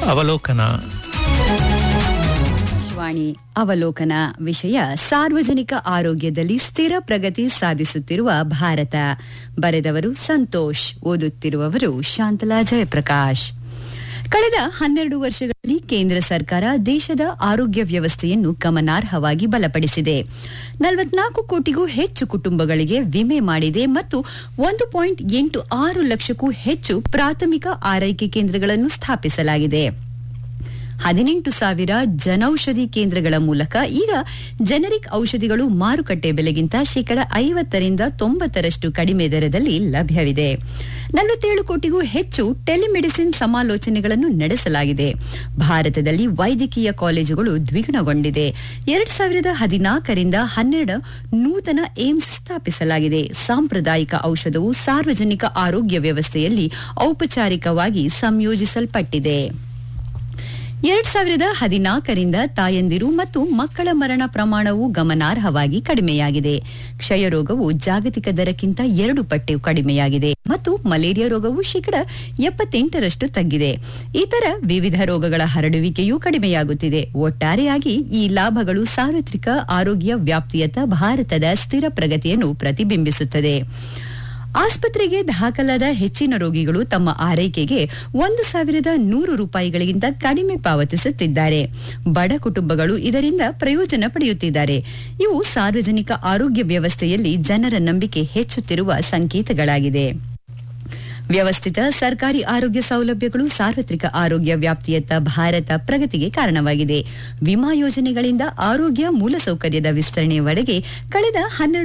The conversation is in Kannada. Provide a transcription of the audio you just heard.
ಅವಲೋಕನ ವಾಣಿ ಅವಲೋಕನ ವಿಷಯ ಸಾರ್ವಜನಿಕ ಆರೋಗ್ಯದಲ್ಲಿ ಸ್ಥಿರ ಪ್ರಗತಿ ಸಾಧಿಸುತ್ತಿರುವ ಭಾರತ ಬರೆದವರು ಸಂತೋಷ್ ಓದುತ್ತಿರುವವರು ಶಾಂತಲಾ ಜಯಪ್ರಕಾಶ್ ಕಳೆದ ಹನ್ನೆರಡು ವರ್ಷಗಳಲ್ಲಿ ಕೇಂದ್ರ ಸರ್ಕಾರ ದೇಶದ ಆರೋಗ್ಯ ವ್ಯವಸ್ಥೆಯನ್ನು ಗಮನಾರ್ಹವಾಗಿ ಬಲಪಡಿಸಿದೆ ನಲವತ್ನಾಲ್ಕು ಕೋಟಿಗೂ ಹೆಚ್ಚು ಕುಟುಂಬಗಳಿಗೆ ವಿಮೆ ಮಾಡಿದೆ ಮತ್ತು ಒಂದು ಪಾಯಿಂಟ್ ಎಂಟು ಆರು ಲಕ್ಷಕ್ಕೂ ಹೆಚ್ಚು ಪ್ರಾಥಮಿಕ ಆರೈಕೆ ಕೇಂದ್ರಗಳನ್ನು ಸ್ಥಾಪಿಸಲಾಗಿದೆ ಹದಿನೆಂಟು ಸಾವಿರ ಜನೌಷಧಿ ಕೇಂದ್ರಗಳ ಮೂಲಕ ಈಗ ಜನರಿಕ್ ಔಷಧಿಗಳು ಮಾರುಕಟ್ಟೆ ಬೆಲೆಗಿಂತ ಶೇಕಡ ಐವತ್ತರಿಂದ ತೊಂಬತ್ತರಷ್ಟು ಕಡಿಮೆ ದರದಲ್ಲಿ ಲಭ್ಯವಿದೆ ನಲವತ್ತೇಳು ಕೋಟಿಗೂ ಹೆಚ್ಚು ಟೆಲಿಮೆಡಿಸಿನ್ ಸಮಾಲೋಚನೆಗಳನ್ನು ನಡೆಸಲಾಗಿದೆ ಭಾರತದಲ್ಲಿ ವೈದ್ಯಕೀಯ ಕಾಲೇಜುಗಳು ದ್ವಿಗುಣಗೊಂಡಿದೆ ಎರಡ್ ಸಾವಿರದ ಹದಿನಾಲ್ಕರಿಂದ ಹನ್ನೆರಡು ನೂತನ ಏಮ್ಸ್ ಸ್ಥಾಪಿಸಲಾಗಿದೆ ಸಾಂಪ್ರದಾಯಿಕ ಔಷಧವು ಸಾರ್ವಜನಿಕ ಆರೋಗ್ಯ ವ್ಯವಸ್ಥೆಯಲ್ಲಿ ಔಪಚಾರಿಕವಾಗಿ ಸಂಯೋಜಿಸಲ್ಪಟ್ಟಿದೆ ಎರಡ್ ಸಾವಿರದ ಹದಿನಾಲ್ಕರಿಂದ ತಾಯಂದಿರು ಮತ್ತು ಮಕ್ಕಳ ಮರಣ ಪ್ರಮಾಣವು ಗಮನಾರ್ಹವಾಗಿ ಕಡಿಮೆಯಾಗಿದೆ ಕ್ಷಯ ರೋಗವು ಜಾಗತಿಕ ದರಕ್ಕಿಂತ ಎರಡು ಪಟ್ಟು ಕಡಿಮೆಯಾಗಿದೆ ಮತ್ತು ಮಲೇರಿಯಾ ರೋಗವು ಶೇಕಡ ಎಪ್ಪತ್ತೆಂಟರಷ್ಟು ತಗ್ಗಿದೆ ಇತರ ವಿವಿಧ ರೋಗಗಳ ಹರಡುವಿಕೆಯೂ ಕಡಿಮೆಯಾಗುತ್ತಿದೆ ಒಟ್ಟಾರೆಯಾಗಿ ಈ ಲಾಭಗಳು ಸಾರ್ವತ್ರಿಕ ಆರೋಗ್ಯ ವ್ಯಾಪ್ತಿಯತ್ತ ಭಾರತದ ಸ್ಥಿರ ಪ್ರಗತಿಯನ್ನು ಪ್ರತಿಬಿಂಬಿಸುತ್ತದೆ ಆಸ್ಪತ್ರೆಗೆ ದಾಖಲಾದ ಹೆಚ್ಚಿನ ರೋಗಿಗಳು ತಮ್ಮ ಆರೈಕೆಗೆ ಒಂದು ಸಾವಿರದ ನೂರು ರೂಪಾಯಿಗಳಿಗಿಂತ ಕಡಿಮೆ ಪಾವತಿಸುತ್ತಿದ್ದಾರೆ ಬಡ ಕುಟುಂಬಗಳು ಇದರಿಂದ ಪ್ರಯೋಜನ ಪಡೆಯುತ್ತಿದ್ದಾರೆ ಇವು ಸಾರ್ವಜನಿಕ ಆರೋಗ್ಯ ವ್ಯವಸ್ಥೆಯಲ್ಲಿ ಜನರ ನಂಬಿಕೆ ಹೆಚ್ಚುತ್ತಿರುವ ಸಂಕೇತಗಳಾಗಿದೆ ವ್ಯವಸ್ಥಿತ ಸರ್ಕಾರಿ ಆರೋಗ್ಯ ಸೌಲಭ್ಯಗಳು ಸಾರ್ವತ್ರಿಕ ಆರೋಗ್ಯ ವ್ಯಾಪ್ತಿಯತ್ತ ಭಾರತ ಪ್ರಗತಿಗೆ ಕಾರಣವಾಗಿದೆ ವಿಮಾ ಯೋಜನೆಗಳಿಂದ ಆರೋಗ್ಯ ಮೂಲಸೌಕರ್ಯದ ವಿಸ್ತರಣೆಯವರೆಗೆ ಕಳೆದ ಹನ್ನೆರಡು